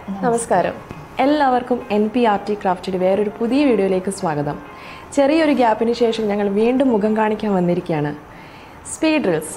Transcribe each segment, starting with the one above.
നമസ്കാരം എല്ലാവർക്കും N P R T ക്രാഫ്റ്റിൻ്റെ വേറൊരു പുതിയ വീഡിയോയിലേക്ക് സ്വാഗതം ചെറിയൊരു ഗ്യാപ്പിന് ശേഷം ഞങ്ങൾ വീണ്ടും മുഖം കാണിക്കാൻ വന്നിരിക്കുകയാണ് സ്പീഡ് ഡ്രിൽസ്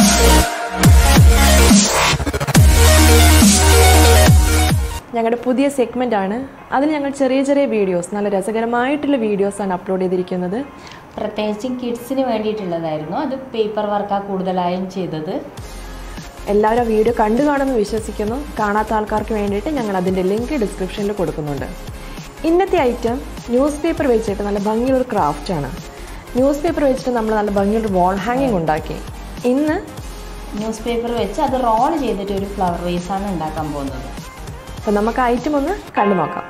ഞങ്ങളുടെ പുതിയ സെഗ്മെൻ്റ് ആണ് അതിൽ ഞങ്ങൾ ചെറിയ ചെറിയ വീഡിയോസ് നല്ല രസകരമായിട്ടുള്ള വീഡിയോസാണ് അപ്ലോഡ് ചെയ്തിരിക്കുന്നത് പ്രത്യേകിച്ചും കിഡ്സിന് വേണ്ടിയിട്ടുള്ളതായിരുന്നു അത് പേപ്പർ വർക്കാണ് കൂടുതലായും ചെയ്തത് എല്ലാവരും ആ വീഡിയോ കണ്ടു കാണുമെന്ന് വിശ്വസിക്കുന്നു കാണാത്ത ആൾക്കാർക്ക് വേണ്ടിയിട്ട് ഞങ്ങൾ അതിൻ്റെ ലിങ്ക് ഡിസ്ക്രിപ്ഷനിൽ കൊടുക്കുന്നുണ്ട് ഇന്നത്തെ ഐറ്റം ന്യൂസ് പേപ്പർ വെച്ചിട്ട് നല്ല ഭംഗിയുള്ളൊരു ക്രാഫ്റ്റാണ് ന്യൂസ് പേപ്പർ വെച്ചിട്ട് നമ്മൾ നല്ല ഭംഗിയുള്ള വാൾ ഹാങ്ങിങ് ഉണ്ടാക്കി ഇന്ന് ന്യൂസ് പേപ്പർ വെച്ച് അത് റോൾ ചെയ്തിട്ട് ഒരു ഫ്ലവർ വേസ് ആണ് ഉണ്ടാക്കാൻ പോകുന്നത് അപ്പോൾ നമുക്ക് ഐറ്റം ഒന്ന് കണ്ടു നോക്കാം